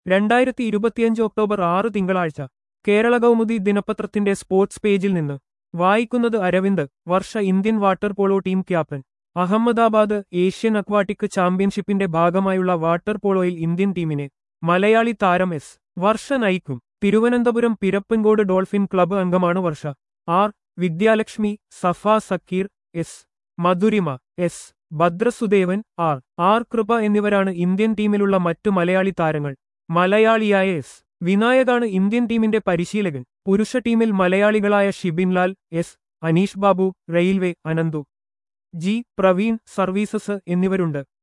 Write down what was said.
രണ്ടായിരത്തി ഇരുപത്തിയഞ്ച് ഒക്ടോബർ ആറ് തിങ്കളാഴ്ച കേരള കൗമുദി ദിനപത്രത്തിന്റെ സ്പോർട്സ് പേജിൽ നിന്ന് വായിക്കുന്നത് Aravind Varsha Indian water polo team captain Ahmedabad Asian aquatic ചാമ്പ്യൻഷിപ്പിന്റെ ഭാഗമായുള്ള വാട്ടർ പോളോയിൽ ഇന്ത്യൻ ടീമിനെ മലയാളി താരം എസ് വർഷ നയിക്കും തിരുവനന്തപുരം പിരപ്പൻകോട് ഡോൾഫിൻ ക്ലബ്ബ് അംഗമാണ് Varsha R Vidyalakshmi Safa Zakir S Madhurima S Bhadra Sudevan R R Kripa എന്നിവരാണ് ഇന്ത്യൻ ടീമിലുള്ള മറ്റു മലയാളി താരങ്ങൾ മലയാളിയായ എസ് വിനായകാണ് ഇന്ത്യൻ ടീമിന്റെ പരിശീലകൻ പുരുഷ ടീമിൽ മലയാളികളായ Shibinlal S Aneesh Babu railway Ananthu G Praveen services എന്നിവരുണ്ട്